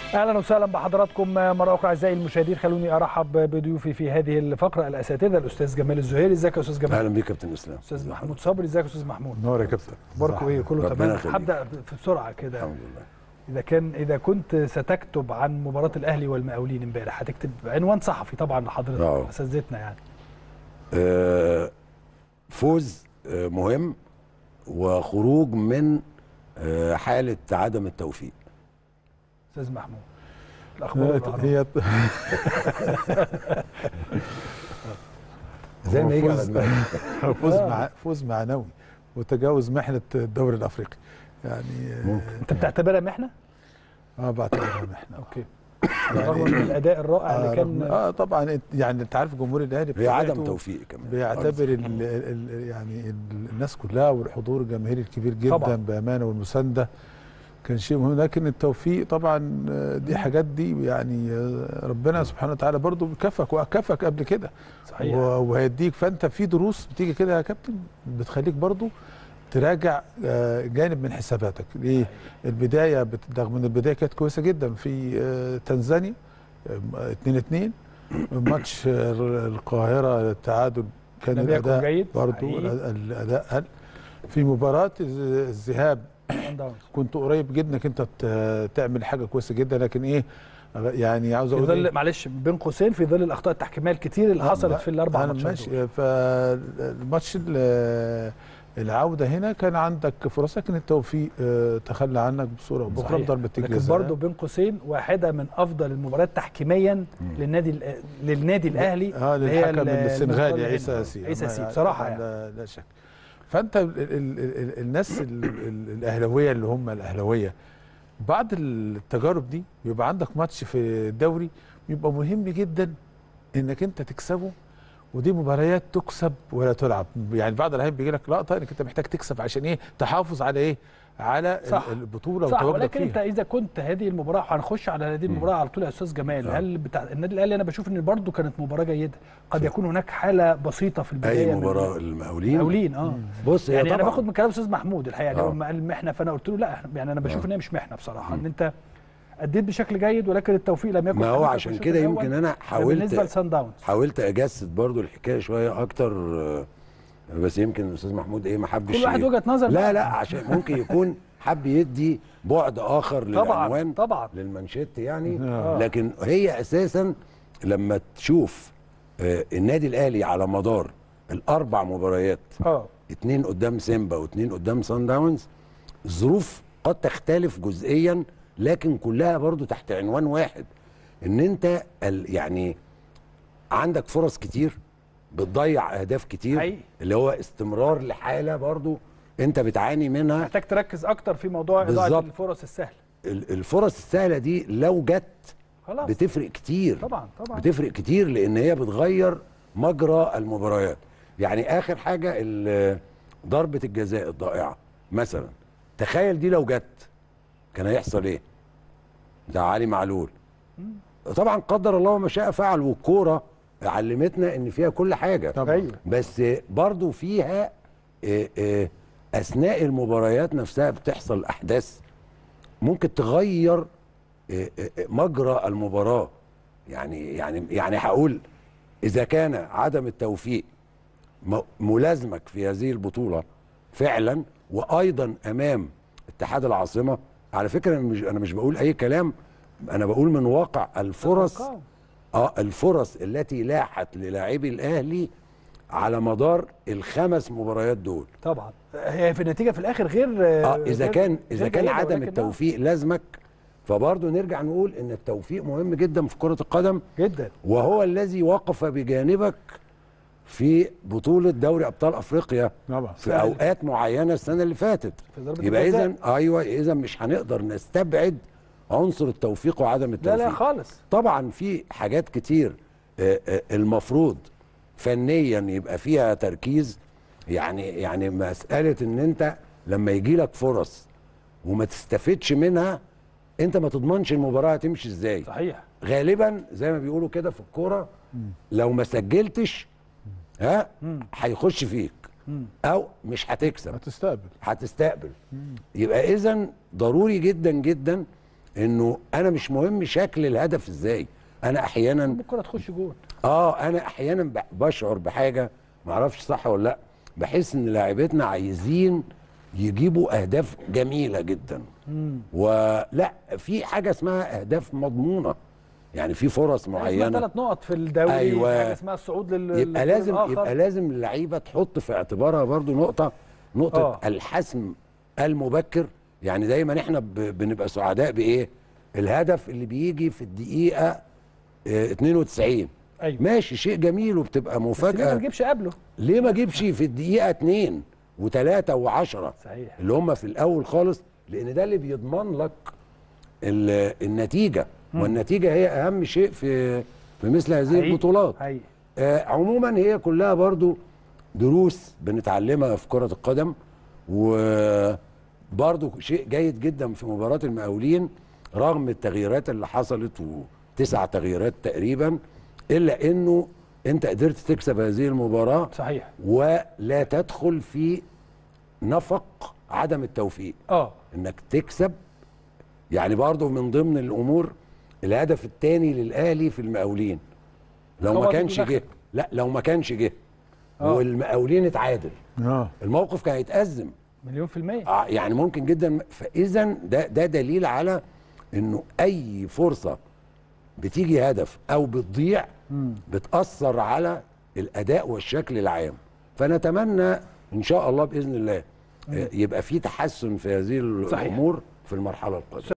اهلا وسهلا بحضراتكم مره اخرى اعزائي المشاهدين خلوني ارحب بضيوفي في هذه الفقره الاساتذه الاستاذ جمال الزهيري ازيك يا استاذ جمال اهلا بيك يا كابتن اسلام استاذ محمود صبري ازيك يا استاذ محمود نور يا كابتن اخباركم ايه كله ربنا تمام يخليك. هبدا في بسرعه كده الحمد لله اذا كان اذا كنت ستكتب عن مباراه الاهلي والمقاولين امبارح هتكتب عنوان صحفي طبعا لحضرتك آه. اساتذتنا يعني آه، فوز آه، مهم وخروج من آه، حاله عدم التوفيق استاذ محمود الاخبار النهاردة. هي زي ما يجي على فوز- دماغك فوز مع فوز معنوي وتجاوز محنه الدوري الافريقي يعني آه، انت بتعتبرها محنه؟ اه بعتبرها محنه اوكي رغم من الاداء الرائع آه اللي رغم- كان اه طبعا انت- يعني انت عارف جمهور الاهلي هي عدم بطبيعته توفيق كمان بيعتبر ال ال يعني ال الناس كلها والحضور الجماهيري الكبير جدا طبعاً. بامانه والمسانده كان شيء مهم لكن التوفيق طبعا آه، دي حاجات دي يعني آه، ربنا سبحانه وتعالى برضو بيكافئك وكافئك قبل كده صحيح و- وهيديك فانت في دروس بتيجي كده يا كابتن بتخليك برضو تراجع آه، جانب من حساباتك ليه البدايه بت- رغم ان البدايه كانت كويسه جدا في آه، تنزانيا 2 2 ماتش آه، القاهره التعادل كان لم يكن الاداء جيد، برضو حقيقي. الأداء- الاداء قل في مباراه الز- الذهاب صن داونز. كنت قريب جدا انك انت ت- تعمل حاجه كويسه جدا لكن ايه يعني عاوز في اقول ظل إيه؟ معلش بين قوسين في ظل الاخطاء التحكيميه الكتير اللي حصلت في الاربع انا ماتشات دول. ماشي فالماتش ال- العوده هنا كان عندك فرص لكن التوفيق آه، تخلى عنك بصوره او باخرى صحيح. بضربه لكن الجزاء برضه بين قوسين واحده من افضل المباريات تحكيميا للنادي الأ- للنادي الاهلي اه اللي هي للحكم ال- السنغالي المنتخب عيسى هنا. سي عيسى ما- سي بصراحه طبعاً يعني لا, لا شك فانت ال ال ال ال الناس ال ال الاهلاويه اللي هم الاهلاويه بعد التجارب دي يبقى عندك ماتش في الدوري يبقى مهم جدا انك انت تكسبه ودي مباريات تكسب ولا تلعب يعني بعض الاحيان بيجي لك لقطه انك انت محتاج تكسب عشان ايه تحافظ على ايه على ال- صح. البطوله صح وتواجدك ولكن انت فيها اذا كنت هذه المباراه هنخش على هذه المباراه على طول يا استاذ جمال آه. هل بتاع النادي الاهلي انا بشوف ان برضه كانت مباراه جيده قد يكون هناك حاله بسيطه في البدايه اي من مباراه المقاولين المقاولين اه بص هي يعني انا طبعاً باخد من كلام استاذ محمود الحقيقه يعني آه. هو لما قال محنه فانا قلت له لا إحنا- يعني انا بشوف آه. ان هي مش محنه بصراحه ان انت اديت بشكل جيد ولكن التوفيق لم يكن ما هو حقيقي في عشان الشوط كده الأول يمكن انا بالنسبه حاولت لسان داونز حاولت اجسد برضو الحكايه شويه اكتر آه، بس يمكن الاستاذ محمود ايه ما حبش كل واحد ي- وجهه نظر لا بقى. لا عشان ممكن يكون حب يدي بعد اخر طبعا للعنوان طبعا للمانشيت يعني آه. لكن هي اساسا لما تشوف آه، النادي الاهلي على مدار الاربع مباريات اه اتنين قدام سيمبا واتنين قدام سان داونز الظروف قد تختلف جزئيا لكن كلها برضو تحت عنوان واحد ان انت ال- يعني عندك فرص كتير بتضيع اهداف كتير حقيقي. اللي هو استمرار لحاله برضو انت بتعاني منها محتاج تركز اكتر في موضوع اضاعه بالظبط. الفرص السهله ال- الفرص السهله دي لو جت خلاص بتفرق كتير طبعا طبعا بتفرق كتير لان هي بتغير مجرى المباريات يعني اخر حاجه ال- ضربه الجزاء الضائعه مثلا تخيل دي لو جت كان هيحصل ايه ده علي معلول طبعا قدر الله ما شاء فعل والكوره علمتنا ان فيها كل حاجه طبعاً. ايوه بس برضو فيها آه، آه، اثناء المباريات نفسها بتحصل احداث ممكن تغير آه، آه، مجرى المباراه يعني يعني يعني هقول اذا كان عدم التوفيق م- ملازمك في هذه البطوله فعلا وايضا امام اتحاد العاصمه على فكره انا مش انا مش بقول اي كلام انا بقول من واقع الفرص أرقام. اه الفرص التي لاحت للاعبي الاهلي على مدار الخمس مباريات دول طبعا هي في النتيجه في الاخر غير اه اذا غير- كان غير اذا كان جيدة، عدم ولكن التوفيق لازمك فبرضه نرجع نقول ان التوفيق مهم جدا في كره القدم آه، جدا وهو الذي وقف بجانبك في بطوله دوري ابطال افريقيا طبعا في اوقات معينه السنه اللي فاتت في ضربة يبقى الجزاء. اذا ايوه اذا مش هنقدر نستبعد عنصر التوفيق وعدم لا التوفيق لا خالص طبعا في حاجات كتير آه، آه، المفروض فنيا يبقى فيها تركيز يعني يعني مساله ان انت لما يجي لك فرص وما تستفدش منها انت ما تضمنش المباراه هتمشي ازاي صحيح غالبا زي ما بيقولوا كده في الكوره لو ما سجلتش ها هيخش فيك او مش هتكسب هتستقبل هتستقبل يبقى اذا ضروري جدا جدا انه انا مش مهم شكل الهدف ازاي انا احيانا الكره تخش جول اه انا احيانا ب- بشعر بحاجه ما اعرفش صح ولا لا بحس ان لاعبتنا عايزين يجيبوا اهداف جميله جدا ولا في حاجه اسمها اهداف مضمونه يعني في فرص معينه ثلاث نقط في الدوري أيوة. في حاجه اسمها الصعود لل يبقى للدور لازم الآخر. يبقى لازم اللعيبه تحط في اعتبارها برضو نقطه نقطه آه. آه. الحسم المبكر يعني دايما احنا ب- بنبقى سعداء بايه الهدف اللي بيجي في الدقيقه آه، 92 ايوه ماشي شيء جميل وبتبقى بس ليه ما مفاجاه نجيبش قبله ليه ما اجيبش في الدقيقه 2 و3 و10 صحيح اللي هم في الاول خالص لان ده اللي بيضمن لك ال- النتيجه والنتيجه هي اهم شيء في في مثل هذه حقيقي. البطولات حقيقي آه عموما هي كلها برضو دروس بنتعلمها في كرة القدم وبرضو شيء جيد جدا في مباراة المقاولين رغم التغييرات اللي حصلت وتسع تغييرات تقريبا إلا أنه أنت قدرت تكسب هذه المباراة صحيح ولا تدخل في نفق عدم التوفيق اه انك تكسب يعني برضو من ضمن الامور الهدف الثاني للاهلي في المقاولين لو هو ما كانش بيدخل. جه لا لو ما كانش جه آه. والمقاولين اتعادل اه الموقف كان هيتأزم مليون في المية آه، يعني ممكن جدا فاذا ده ده دليل على انه اي فرصه بتيجي هدف او بتضيع بتاثر على الاداء والشكل العام فنتمنى ان شاء الله باذن الله آه، يبقى في تحسن في هذه صحيح. الامور في المرحله القادمه